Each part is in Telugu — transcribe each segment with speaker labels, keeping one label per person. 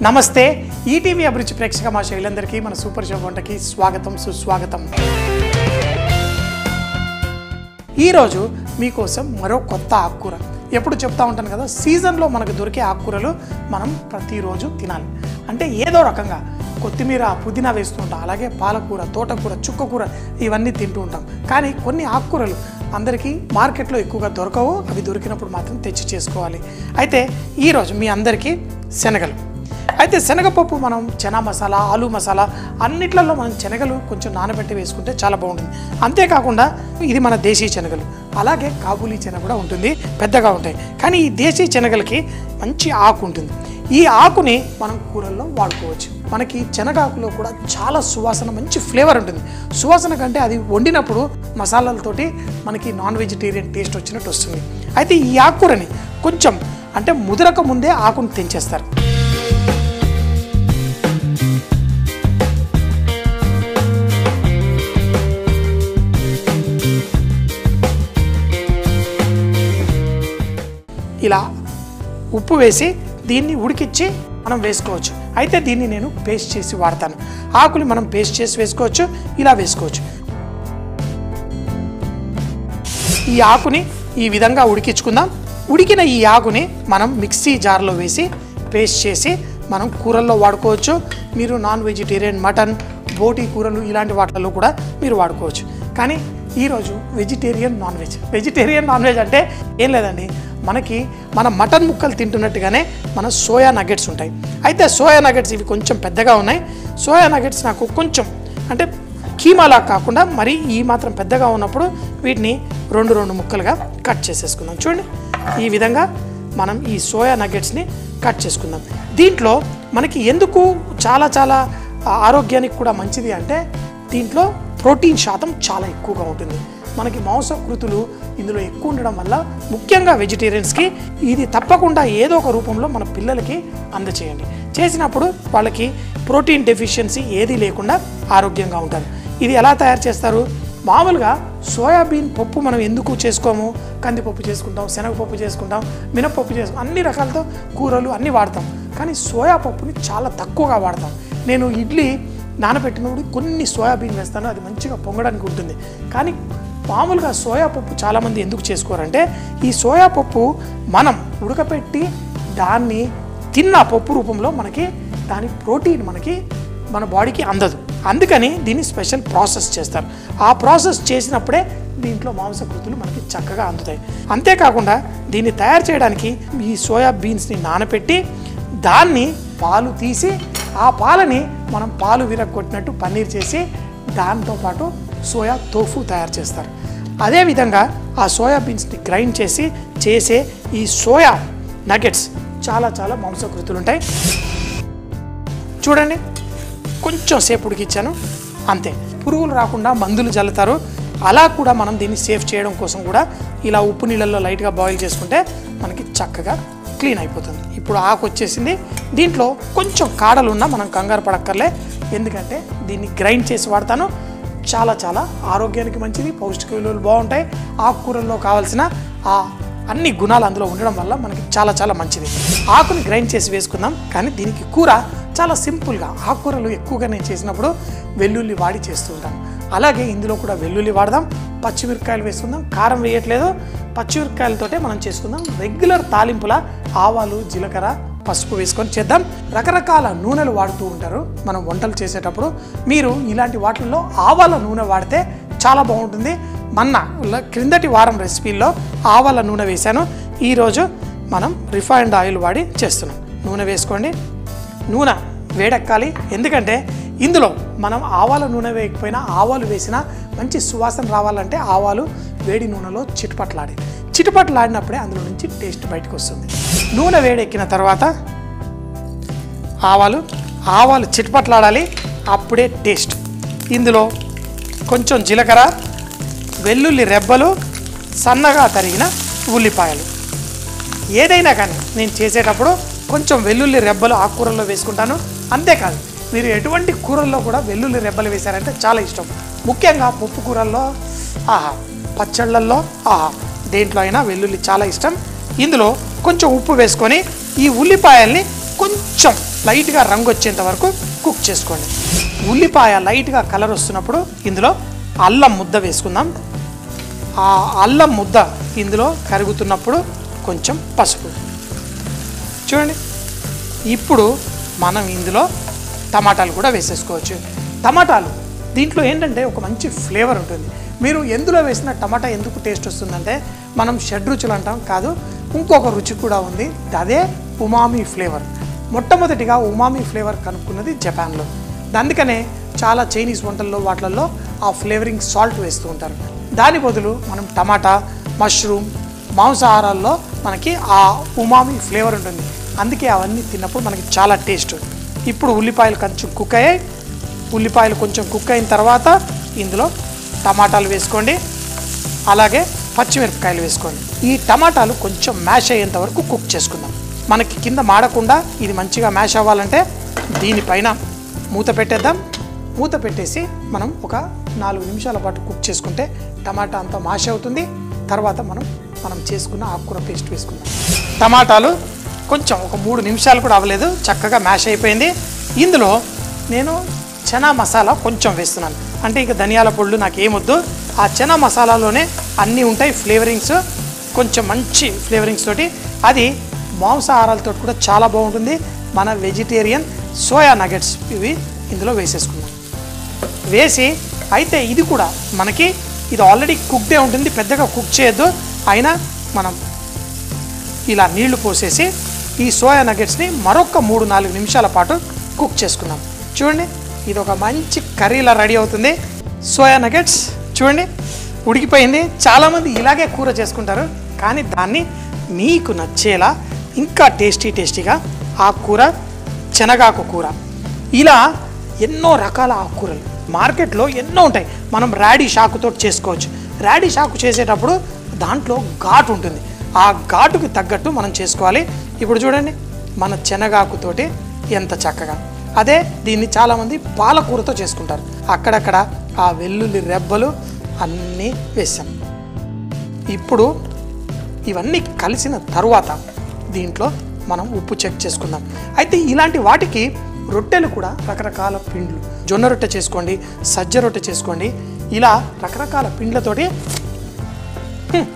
Speaker 1: నమస్తే ఈటీవీ అభిరుచి ప్రేక్షక మా శైలందరికీ మన సూపర్ షో వంటకి స్వాగతం సుస్వాగతం ఈరోజు మీకోసం మరో కొత్త ఆకుకూర ఎప్పుడు చెప్తా ఉంటాను కదా సీజన్లో మనకు దొరికే ఆకుకూరలు మనం ప్రతిరోజు తినాలి అంటే ఏదో రకంగా కొత్తిమీర పుదీనా వేస్తూ ఉంటాం అలాగే పాలకూర తోటకూర చుక్కకూర ఇవన్నీ తింటూ ఉంటాం కానీ కొన్ని ఆకుకూరలు అందరికీ మార్కెట్లో ఎక్కువగా దొరకవు అవి దొరికినప్పుడు మాత్రం తెచ్చి చేసుకోవాలి అయితే ఈరోజు మీ అందరికీ శనగలు అయితే శనగపప్పు మనం చనా మసాలా ఆలు మసాలా అన్నిట్లలో మనం శనగలు కొంచెం నానబెట్టి వేసుకుంటే చాలా బాగుంటుంది అంతేకాకుండా ఇది మన దేశీ శనగలు అలాగే కాబూలీ శనగ కూడా ఉంటుంది పెద్దగా ఉంటాయి కానీ ఈ దేశీ శనగలకి మంచి ఆకు ఉంటుంది ఈ ఆకుని మనం కూరల్లో వాడుకోవచ్చు మనకి శనగాకులో కూడా చాలా సువాసన మంచి ఫ్లేవర్ ఉంటుంది సువాసన కంటే అది వండినప్పుడు మసాలాలతోటి మనకి నాన్ వెజిటేరియన్ టేస్ట్ వచ్చినట్టు వస్తుంది అయితే ఈ ఆకుకూరని కొంచెం అంటే ముదరక ముందే ఆకుని తెంచేస్తారు ఇలా ఉప్పు వేసి దీన్ని ఉడికిచ్చి మనం వేసుకోవచ్చు అయితే దీన్ని నేను పేస్ట్ చేసి వాడతాను ఆకులు మనం పేస్ట్ చేసి వేసుకోవచ్చు ఇలా వేసుకోవచ్చు ఈ ఆకుని ఈ విధంగా ఉడికించుకుందాం ఉడికిన ఈ ఆకుని మనం మిక్సీ జార్లో వేసి పేస్ట్ చేసి మనం కూరల్లో వాడుకోవచ్చు మీరు నాన్ వెజిటేరియన్ మటన్ బోటి కూరలు ఇలాంటి వాటిల్లో కూడా మీరు వాడుకోవచ్చు కానీ ఈరోజు vegetarian non veg vegetarian non veg అంటే ఏం లేదండి మనకి మన మటన్ ముక్కలు తింటున్నట్టుగానే మన సోయా నగెట్స్ ఉంటాయి అయితే సోయా నగెట్స్ ఇవి కొంచెం పెద్దగా ఉన్నాయి సోయా నగెట్స్ నాకు కొంచెం అంటే కీమాలా కాకుండా మరి ఈ మాత్రం పెద్దగా ఉన్నప్పుడు వీటిని రెండు రెండు ముక్కలుగా కట్ చేసేసుకుందాం చూడండి ఈ విధంగా మనం ఈ సోయా నగెట్స్ని కట్ చేసుకుందాం దీంట్లో మనకి ఎందుకు చాలా చాలా ఆరోగ్యానికి కూడా మంచిది అంటే దీంట్లో ప్రోటీన్ శాతం చాలా ఎక్కువగా ఉంటుంది మనకి మాంసకృతులు ఇందులో ఎక్కువ ఉండడం వల్ల ముఖ్యంగా వెజిటేరియన్స్కి ఇది తప్పకుండా ఏదో ఒక రూపంలో మన పిల్లలకి అందచేయండి చేసినప్పుడు వాళ్ళకి ప్రోటీన్ డెఫిషియన్సీ ఏది లేకుండా ఆరోగ్యంగా ఉంటారు ఇది ఎలా తయారు చేస్తారు మామూలుగా సోయాబీన్ పప్పు మనం ఎందుకు చేసుకోము కందిపప్పు చేసుకుంటాం శనగపప్పు చేసుకుంటాం మినపప్పు చేసుకుంటాం అన్ని రకాలతో కూరలు అన్నీ వాడతాం కానీ సోయా పప్పుని చాలా తక్కువగా వాడతాం నేను ఇడ్లీ నానబెట్టినప్పుడు కొన్ని సోయాబీన్ వేస్తాను అది మంచిగా పొంగడానికి ఉంటుంది కానీ మామూలుగా సోయా పప్పు చాలామంది ఎందుకు చేసుకోరంటే ఈ సోయా పప్పు మనం ఉడకపెట్టి దాన్ని తిన్న పప్పు రూపంలో మనకి దాని ప్రోటీన్ మనకి మన బాడీకి అందదు అందుకని దీన్ని స్పెషల్ ప్రాసెస్ చేస్తారు ఆ ప్రాసెస్ చేసినప్పుడే దీంట్లో మాంసకృతులు మనకి చక్కగా అందుతాయి అంతేకాకుండా దీన్ని తయారు చేయడానికి ఈ సోయా బీన్స్ని నానపెట్టి దాన్ని పాలు తీసి ఆ పాలని మనం పాలు విరగొట్టినట్టు పన్నీర్ చేసి దాంతోపాటు సోయా తోఫు తయారు చేస్తారు అదేవిధంగా ఆ సోయా బీన్స్ని గ్రైండ్ చేసి చేసే ఈ సోయా నగెట్స్ చాలా చాలా మాంసకృతులు ఉంటాయి చూడండి కొంచెం సేపు ఉడికిచ్చాను అంతే పురుగులు రాకుండా మందులు చల్లుతారు అలా కూడా మనం దీన్ని సేఫ్ చేయడం కోసం కూడా ఇలా ఉప్పు నీళ్ళల్లో లైట్గా బాయిల్ చేసుకుంటే మనకి చక్కగా క్లీన్ అయిపోతుంది ఇప్పుడు ఆకు వచ్చేసింది దీంట్లో కొంచెం కాడలు ఉన్నా మనం కంగారు పడక్కర్లే ఎందుకంటే దీన్ని గ్రైండ్ చేసి వాడతాను చాలా చాలా ఆరోగ్యానికి మంచిది పౌష్టిక విలువలు బాగుంటాయి ఆకుకూరల్లో కావాల్సిన ఆ అన్ని గుణాలు అందులో ఉండడం వల్ల మనకి చాలా చాలా మంచిది ఆకుని గ్రైండ్ చేసి వేసుకుందాం కానీ దీనికి కూర చాలా సింపుల్గా ఆకుకూరలు ఎక్కువగా నేను చేసినప్పుడు వెల్లుల్లి వాడి చేస్తూ ఉంటాను అలాగే ఇందులో కూడా వెల్లుల్లి వాడదాం పచ్చిమిరపకాయలు వేసుకుందాం కారం వేయట్లేదు పచ్చిమిరపకాయలతోటే మనం చేసుకుందాం రెగ్యులర్ తాలింపుల ఆవాలు జీలకర్ర పసుపు వేసుకొని చేద్దాం రకరకాల నూనెలు వాడుతూ ఉంటారు మనం వంటలు చేసేటప్పుడు మీరు ఇలాంటి వాటిల్లో ఆవాల నూనె వాడితే చాలా బాగుంటుంది మొన్న ల- క్రిందటి వారం రెసిపీల్లో ఆవాల నూనె వేశాను ఈరోజు మనం రిఫైన్డ్ ఆయిల్ వాడి చేస్తున్నాం నూనె వేసుకోండి నూనె వేడెక్కాలి ఎందుకంటే ఇందులో మనం ఆవాల నూనె వేయకపోయినా ఆవాలు వేసినా మంచి సువాసన రావాలంటే ఆవాలు వేడి నూనెలో చిటపట్లాడి చిటపట్లాడినప్పుడే అందులో నుంచి టేస్ట్ బయటకు వస్తుంది నూనె వేడెక్కిన తర్వాత ఆవాలు ఆవాలు చిటపట్లాడాలి అప్పుడే టేస్ట్ ఇందులో కొంచెం జీలకర్ర వెల్లుల్లి రెబ్బలు సన్నగా తరిగిన ఉల్లిపాయలు ఏదైనా కానీ నేను చేసేటప్పుడు కొంచెం వెల్లుల్లి రెబ్బలు ఆకుకూరల్లో వేసుకుంటాను అంతేకాదు మీరు ఎటువంటి కూరల్లో కూడా వెల్లుల్లి రెబ్బలు వేశారంటే చాలా ఇష్టం ముఖ్యంగా పప్పు కూరల్లో ఆహా పచ్చళ్ళల్లో ఆహా దేంట్లో అయినా వెల్లుల్లి చాలా ఇష్టం ఇందులో కొంచెం ఉప్పు వేసుకొని ఈ ఉల్లిపాయల్ని కొంచెం లైట్గా రంగు వచ్చేంత వరకు కుక్ చేసుకోండి ఉల్లిపాయ లైట్గా కలర్ వస్తున్నప్పుడు ఇందులో అల్లం ముద్ద వేసుకుందాం ఆ అల్లం ముద్ద ఇందులో కరుగుతున్నప్పుడు కొంచెం పసుపు చూడండి ఇప్పుడు మనం ఇందులో టమాటాలు కూడా వేసేసుకోవచ్చు టమాటాలు దీంట్లో ఏంటంటే ఒక మంచి ఫ్లేవర్ ఉంటుంది మీరు ఎందులో వేసిన టమాటా ఎందుకు టేస్ట్ వస్తుందంటే మనం షడ్ రుచులు అంటాం కాదు ఇంకొక రుచి కూడా ఉంది అదే ఉమామి ఫ్లేవర్ మొట్టమొదటిగా ఉమామి ఫ్లేవర్ కనుక్కున్నది జపాన్లో అందుకనే చాలా చైనీస్ వంటల్లో వాటిల్లో ఆ ఫ్లేవరింగ్ సాల్ట్ వేస్తూ ఉంటారు దాని బదులు మనం టమాటా మష్రూమ్ మాంసాహారాల్లో మనకి ఆ ఉమామి ఫ్లేవర్ ఉంటుంది అందుకే అవన్నీ తిన్నప్పుడు మనకి చాలా టేస్ట్ ఇప్పుడు ఉల్లిపాయలు కొంచెం కుక్ అయ్యాయి ఉల్లిపాయలు కొంచెం కుక్ అయిన తర్వాత ఇందులో టమాటాలు వేసుకోండి అలాగే పచ్చిమిరపకాయలు వేసుకోండి ఈ టమాటాలు కొంచెం మ్యాష్ అయ్యేంత వరకు కుక్ చేసుకుందాం మనకి కింద మాడకుండా ఇది మంచిగా మ్యాష్ అవ్వాలంటే దీనిపైన మూత పెట్టేద్దాం మూత పెట్టేసి మనం ఒక నాలుగు నిమిషాల పాటు కుక్ చేసుకుంటే టమాటా అంతా మాష్ అవుతుంది తర్వాత మనం మనం చేసుకున్న ఆకుకూర పేస్ట్ వేసుకుందాం టమాటాలు కొంచెం ఒక మూడు నిమిషాలు కూడా అవ్వలేదు చక్కగా మ్యాష్ అయిపోయింది ఇందులో నేను చనా మసాలా కొంచెం వేస్తున్నాను అంటే ఇక ధనియాల పొళ్ళు నాకు ఏమొద్దు ఆ చనా మసాలాలోనే అన్నీ ఉంటాయి ఫ్లేవరింగ్స్ కొంచెం మంచి ఫ్లేవరింగ్స్ తోటి అది మాంసాహారాలతో కూడా చాలా బాగుంటుంది మన వెజిటేరియన్ సోయా నగెట్స్ ఇవి ఇందులో వేసేసుకుందాం వేసి అయితే ఇది కూడా మనకి ఇది ఆల్రెడీ కుక్డే ఉంటుంది పెద్దగా కుక్ చేయొద్దు అయినా మనం ఇలా నీళ్లు పోసేసి ఈ సోయా నగెట్స్ని మరొక మూడు నాలుగు నిమిషాల పాటు కుక్ చేసుకుందాం చూడండి ఇది ఒక మంచి కర్రీలా రెడీ అవుతుంది సోయా నగెట్స్ చూడండి ఉడికిపోయింది చాలామంది ఇలాగే కూర చేసుకుంటారు కానీ దాన్ని మీకు నచ్చేలా ఇంకా టేస్టీ టేస్టీగా ఆ కూర శనగాకు కూర ఇలా ఎన్నో రకాల ఆకుకూరలు మార్కెట్లో ఎన్నో ఉంటాయి మనం రాడీ షాకుతో చేసుకోవచ్చు రాడీ షాకు చేసేటప్పుడు దాంట్లో ఘాటు ఉంటుంది ఆ ఘాటుకి తగ్గట్టు మనం చేసుకోవాలి ఇప్పుడు చూడండి మన శనగాకుతోటి ఎంత చక్కగా అదే దీన్ని చాలామంది పాలకూరతో చేసుకుంటారు అక్కడక్కడ ఆ వెల్లుల్లి రెబ్బలు అన్నీ వేసాం ఇప్పుడు ఇవన్నీ కలిసిన తరువాత దీంట్లో మనం ఉప్పు చెక్ చేసుకుందాం అయితే ఇలాంటి వాటికి రొట్టెలు కూడా రకరకాల పిండ్లు జొన్న రొట్టె చేసుకోండి సజ్జ రొట్టె చేసుకోండి ఇలా రకరకాల పిండ్లతోటి హ్మ్,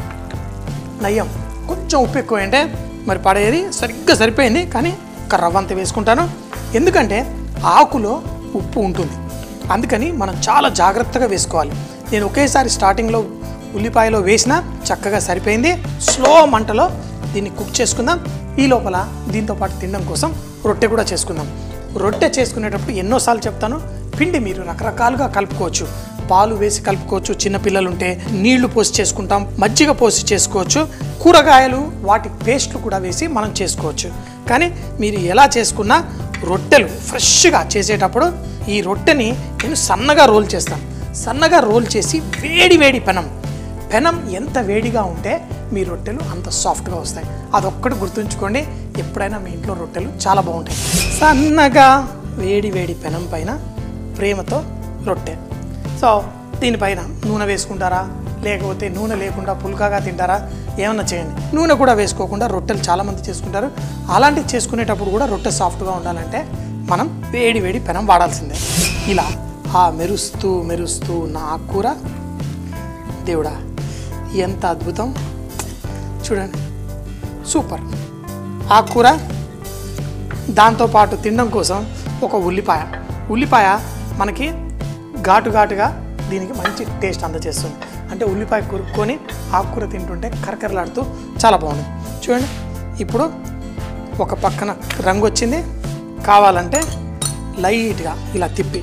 Speaker 1: నయ్యం కొంచెం ఉప్పు ఎక్కువ అంటే మరి పడేది సరిగ్గా సరిపోయింది కానీ ఒక రవ్వంత వేసుకుంటాను ఎందుకంటే ఆకులో ఉప్పు ఉంటుంది అందుకని మనం చాలా జాగ్రత్తగా వేసుకోవాలి నేను ఒకేసారి స్టార్టింగ్లో ఉల్లిపాయలో వేసిన చక్కగా సరిపోయింది స్లో మంటలో దీన్ని కుక్ చేసుకుందాం ఈ లోపల దీంతో పాటు తినడం కోసం రొట్టె కూడా చేసుకుందాం రొట్టె చేసుకునేటప్పుడు ఎన్నోసార్లు చెప్తాను పిండి మీరు రకరకాలుగా కలుపుకోవచ్చు పాలు వేసి కలుపుకోవచ్చు చిన్నపిల్లలు ఉంటే నీళ్లు పోసి చేసుకుంటాం మజ్జిగ పోసి చేసుకోవచ్చు కూరగాయలు వాటి పేస్ట్లు కూడా వేసి మనం చేసుకోవచ్చు కానీ మీరు ఎలా చేసుకున్నా రొట్టెలు ఫ్రెష్గా చేసేటప్పుడు ఈ రొట్టెని నేను సన్నగా రోల్ చేస్తాను సన్నగా రోల్ చేసి వేడి వేడి పెనం పెనం ఎంత వేడిగా ఉంటే మీ రొట్టెలు అంత సాఫ్ట్గా వస్తాయి అదొక్కటి గుర్తుంచుకోండి ఎప్పుడైనా మీ ఇంట్లో రొట్టెలు చాలా బాగుంటాయి సన్నగా వేడి వేడి పెనం పైన ప్రేమతో రొట్టె సో దీనిపైన నూనె వేసుకుంటారా లేకపోతే నూనె లేకుండా పుల్కాగా తింటారా ఏమన్నా చేయండి నూనె కూడా వేసుకోకుండా రొట్టెలు చాలామంది చేసుకుంటారు అలాంటివి చేసుకునేటప్పుడు కూడా రొట్టె సాఫ్ట్గా ఉండాలంటే మనం వేడి వేడి పెనం వాడాల్సిందే ఇలా ఆ మెరుస్తూ మెరుస్తూ నా కూర దేవుడా ఎంత అద్భుతం చూడండి సూపర్ ఆకుకూర దాంతోపాటు తినడం కోసం ఒక ఉల్లిపాయ ఉల్లిపాయ మనకి ఘాటు ఘాటుగా దీనికి మంచి టేస్ట్ అందజేస్తుంది అంటే ఉల్లిపాయ కొరుక్కొని ఆకుకూర తింటుంటే కరకరలాడుతూ చాలా బాగుంది చూడండి ఇప్పుడు ఒక పక్కన రంగు వచ్చింది కావాలంటే లైట్గా ఇలా తిప్పి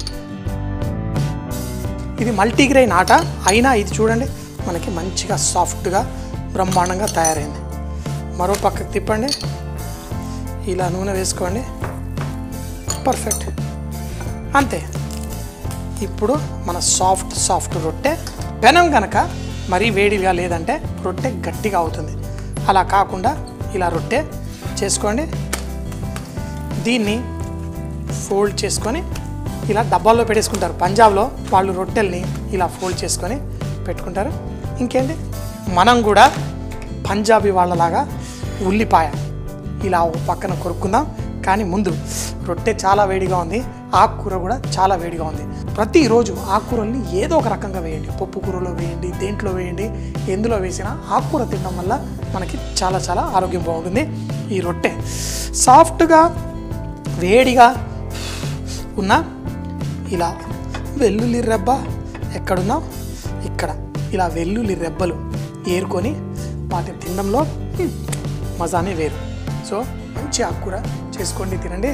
Speaker 1: ఇది మల్టీగ్రెయిన్ ఆట అయినా ఇది చూడండి మనకి మంచిగా సాఫ్ట్గా బ్రహ్మాండంగా తయారైంది మరో పక్కకు తిప్పండి ఇలా నూనె వేసుకోండి పర్ఫెక్ట్ అంతే ఇప్పుడు మన సాఫ్ట్ సాఫ్ట్ రొట్టె పెనం గనక మరీ వేడిగా లేదంటే రొట్టె గట్టిగా అవుతుంది అలా కాకుండా ఇలా రొట్టె చేసుకోండి దీన్ని ఫోల్డ్ చేసుకొని ఇలా డబ్బాల్లో పెట్టేసుకుంటారు పంజాబ్లో వాళ్ళు రొట్టెల్ని ఇలా ఫోల్డ్ చేసుకొని పెట్టుకుంటారు ఇంకేంటి మనం కూడా పంజాబీ వాళ్ళలాగా ఉల్లిపాయ ఇలా ఒక పక్కన కొరుక్కుందాం కానీ ముందు రొట్టె చాలా వేడిగా ఉంది ఆకుకూర కూడా చాలా వేడిగా ఉంది ప్రతిరోజు ఆకుకూరల్ని ఏదో ఒక రకంగా వేయండి పప్పు కూరలో వేయండి దేంట్లో వేయండి ఎందులో వేసినా ఆకుకూర తినడం వల్ల మనకి చాలా చాలా ఆరోగ్యం బాగుంటుంది ఈ రొట్టె సాఫ్ట్గా వేడిగా ఉన్న ఇలా వెల్లుల్లి రెబ్బ ఎక్కడున్నా ఇక్కడ ఇలా వెల్లుల్లి రెబ్బలు ఏరుకొని వాటిని తినడంలో హ్మ్, మజానే వేరు సో మంచి ఆకుకూర చేసుకోండి తినండి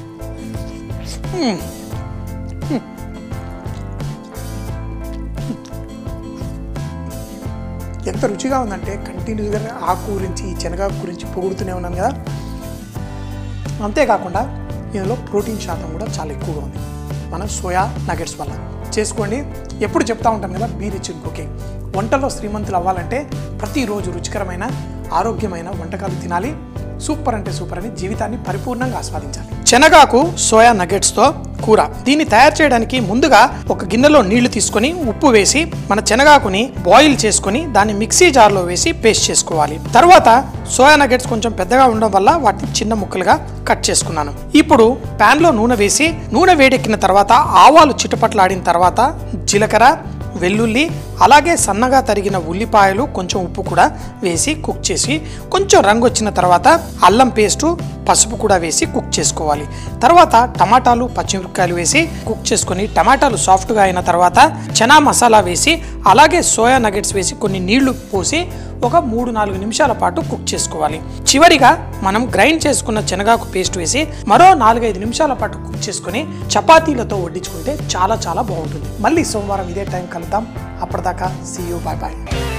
Speaker 1: హ్మ్. హ్మ్. ఎంత రుచిగా ఉందంటే కంటిన్యూస్గా ఆకు గురించి శనగ గురించి పొగుడుతూనే ఉన్నాను కదా అంతేకాకుండా ఇందులో ప్రోటీన్ శాతం కూడా చాలా ఎక్కువగా ఉంది మన సోయా నగెట్స్ వల్ల చేసుకోండి ఎప్పుడు చెప్తా ఉంటాం కదా బీ రిచ్ ఇన్ కుకింగ్ వంటలో శ్రీమంతులు అవ్వాలంటే ప్రతిరోజు రుచికరమైన ఆరోగ్యమైన వంటకాలు తినాలి సూపర్ అంటే సూపర్ అని జీవితాన్ని పరిపూర్ణంగా ఆస్వాదించాలి శనగాకు సోయా నగెట్స్తో కూర దీన్ని తయారు చేయడానికి ముందుగా ఒక గిన్నెలో నీళ్లు తీసుకొని ఉప్పు వేసి మన శనగాకుని బాయిల్ చేసుకొని దాన్ని మిక్సీ జార్లో వేసి పేస్ట్ చేసుకోవాలి తర్వాత సోయా నగెట్స్ కొంచెం పెద్దగా ఉండడం వల్ల వాటిని చిన్న ముక్కలుగా కట్ చేసుకున్నాను ఇప్పుడు pan లో నూనె వేసి నూనె వేడెక్కిన తర్వాత ఆవాలు చిటపట్లాడిన తర్వాత జీలకర్ర వెల్లుల్లి అలాగే సన్నగా తరిగిన ఉల్లిపాయలు కొంచెం ఉప్పు కూడా వేసి కుక్ చేసి కొంచెం రంగు వచ్చిన తర్వాత అల్లం పేస్టు పసుపు కూడా వేసి కుక్ చేసుకోవాలి తర్వాత టమాటాలు పచ్చిమిరపకాయలు వేసి కుక్ చేసుకొని టమాటాలు సాఫ్ట్గా అయిన తర్వాత చనా మసాలా వేసి అలాగే సోయా నగెట్స్ వేసి కొన్ని నీళ్లు పోసి ఒక మూడు నాలుగు నిమిషాల పాటు కుక్ చేసుకోవాలి చివరిగా మనం గ్రైండ్ చేసుకున్న శనగాకు పేస్ట్ వేసి మరో నాలుగైదు నిమిషాల పాటు కుక్ చేసుకొని చపాతీలతో వడ్డించుకుంటే చాలా చాలా బాగుంటుంది మళ్ళీ సోమవారం ఇదే టైం కలుద్దాం అప్పటిదాకా సీ యూ బాయ్ బాయ్